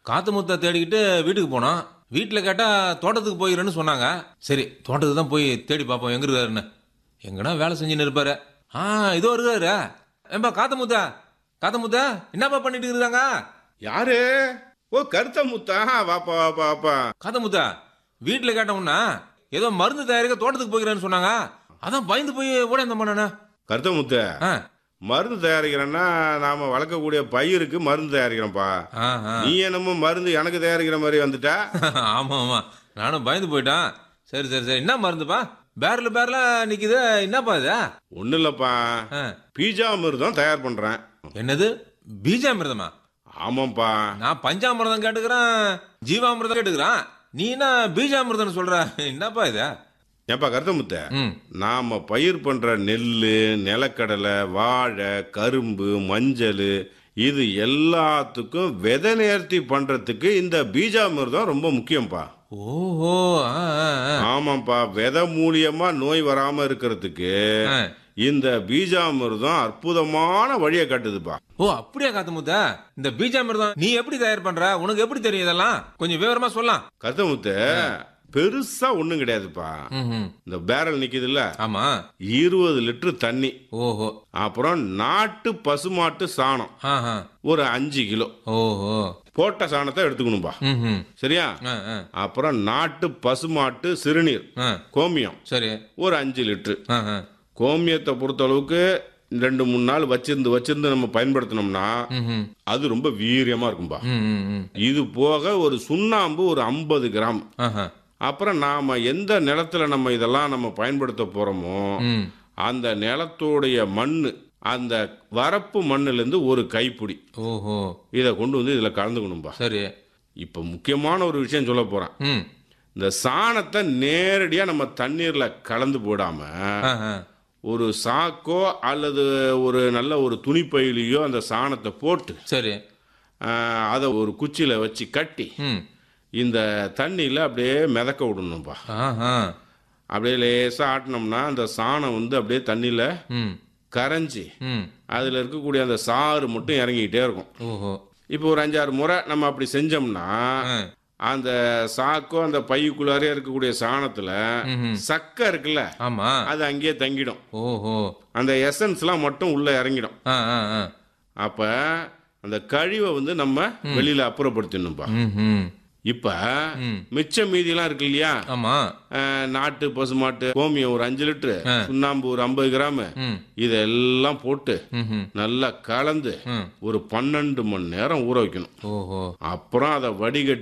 காத்து முத்த தேடிக்கிட்டு வீட்டுக்கு போனோம் வீட்டில் கேட்டா தோட்டத்துக்கு போயிடுறேன்னு சொன்னாங்க சரி தோட்டத்துக்கு தான் போய் தேடி பார்ப்போம் எங்க இருக்காருன்னு எங்கன்னா வேலை செஞ்சுன்னு இருப்பாரு ஆ இதோ இருக்காரு ஏம்பா காத்த முத்தா காத்த முத்தா என்னப்பா பண்ணிட்டு இருக்காங்க யாரு ஓ கருத்த முத்தா வாப்பா வாப்பா வாப்பா காத்த முத்தா வீட்டில் கேட்டோம்னா ஏதோ மருந்து தயாரிக்க தோட்டத்துக்கு போகிறேன்னு சொன்னாங்க அதான் பயந்து போய் ஓட இந்த பண்ணனே கருத்த முத்த ஆ மருந்து தயாரிக்கிறேன்னா நாம வளர்க்கக்கூடிய பயிருக்கு மருந்து தயாரிக்கிறோம்ப்பா ஆ ஆ நீ என்னமோ மருந்து எனக்கு தயாரிக்கிற மாதிரி வந்துட்டா ஆமா ஆமா நானும் பயந்து போயிட்டேன் சரி சரி சரி என்ன மருந்துப்பா பேரல பேரல நிக்குது என்னப்பா இது ஒன்றும் இல்லப்பா ஆ, பீஜா மிருதம் தயார் பண்றேன் என்னது பீஜாமிர்தமா ஆமாப்பா நான் பஞ்சாமிர்தம் கேட்டுக்கிறேன் ஜீவாமிர்தம் கேட்டுக்கிறேன் நீ என்ன பீஜாமிர்தம் சொல்ற என்னப்பா இது ஏப்பா கருத்த முத்த ம் நாம பயிர் பண்ற நெல் நிலக்கடலை வாழை கரும்பு மஞ்சள் இது எல்லாத்துக்கும் விதை நேர்த்தி பண்றதுக்கு இந்த பீஜாமிர்தம் ரொம்ப முக்கியம்ப்பா ஓஹோ ஆ, ஆ, ஆ. ஆமாப்பா விதை மூலியமா நோய் வராம இருக்கிறதுக்கு ஆ. இந்த பீஜாமிர்தம் அற்புதமான வழியை காட்டுதுப்பா ஓ அப்படியா காத்து முத்த இந்த பீஜாமிர்தம் நீ எப்படி தயார் பண்ற உனக்கு எப்படி தெரியும் இதெல்லாம் கொஞ்சம் விவரமா சொல்லலாம் கருத்தமுத்து பெருசா ஒண்ணும் கிடையாதுப்பா ம் இந்த பேரல் நிக்குதுல்ல ஆமா இருபது லிட்டர் தண்ணி ஓஹோ அப்புறம் நாட்டு பசுமாட்டு சாணம் ஆஹா ஒரு அஞ்சு கிலோ ஓஹோ போட்ட சாணத்தை எடுத்துக்கணும்பா ம் ம் சரியா ஆ ஆ அப்புறம் நாட்டு பசுமாட்டு சிறுநீர் ஆ கோமியம் சரி ஒரு அஞ்சு லிட்டரு ஆ ஆ கோமியத்தை பொறுத்தளவுக்கு ரெண்டு மூணு நாள் வச்சிருந்து வச்சிருந்து நம்ம பயன்படுத்தினோம்னா ம் ம் அது ரொம்ப வீரியமா இருக்கும்பா ம் ம் ம் இது போக ஒரு சுண்ணாம்பு ஒரு ஐம்பது கிராம் ஆஹா அப்புறம் நாம எந்த நிலத்துல நம்ம இதெல்லாம் நம்ம பயன்படுத்த போறோமோ ம் அந்த நிலத்தோடைய மண்ணு அந்த வரப்பு மண்ணுலேருந்து ஒரு கைப்பிடி ஓஹோ இதை கொண்டு வந்து இதில் கலந்துக்கணும்பா சரி இப்போ முக்கியமான ஒரு விஷயம் சொல்ல போறேன் ம் இந்த சாணத்தை நேரடியாக நம்ம தண்ணீர்ல கலந்து போடாம ஆஹா ஒரு சாக்கோ அல்லது ஒரு நல்ல ஒரு துணிப்பையிலையோ அந்த சாணத்தை போட்டு சரி ஆஹ், அதை ஒரு குச்சியில வச்சு கட்டி ம் இந்த தண்ணியில் அப்படியே மிதக்க விடணும்பா ஆஹா அப்படியே லேசாக ஆட்டினோம்னா அந்த சாணம் வந்து அப்படியே தண்ணியில் ம் கரைஞ்சி ம் அதில் இருக்கக்கூடிய அந்த சாறு மட்டும் இறங்கிக்கிட்டே இருக்கும் ஓஹோ இப்போ ஒரு அஞ்சாறு முறை நம்ம அப்படி செஞ்சோம்னா ஆ அந்த சாக்கோ அந்த பையுக்குள்ளாரே இருக்கக்கூடிய சாணத்துல ம்ஹும். சக்கை இருக்குல்ல ஆமா அது அங்கேயே தங்கிடும் ஓஹோ அந்த எசன்ஸ்லாம் மட்டும் உள்ள இறங்கிடும் ஆ ஆ ஆ அப்ப அந்த கழிவை வந்து நம்ம வெளியில அப்புறப்படுத்திடணும்பா ம் ம் இப்ப ம். மிச்ச மீதிலாம் இருக்கு இல்லையா ஆமா அஹ், நாட்டு பசுமாட்டு கோமியம் ஒரு அஞ்சு லிட்டரு ஆ. சுண்ணாம்பு ஒரு ஐம்பது கிராம் ம் இதெல்லாம் போட்டு ம் ம் நல்லா கலந்து ம் ஒரு பன்னெண்டு மணி நேரம் ஊற வைக்கணும் ஓஹோ அப்புறம் அதை வடிகட்டி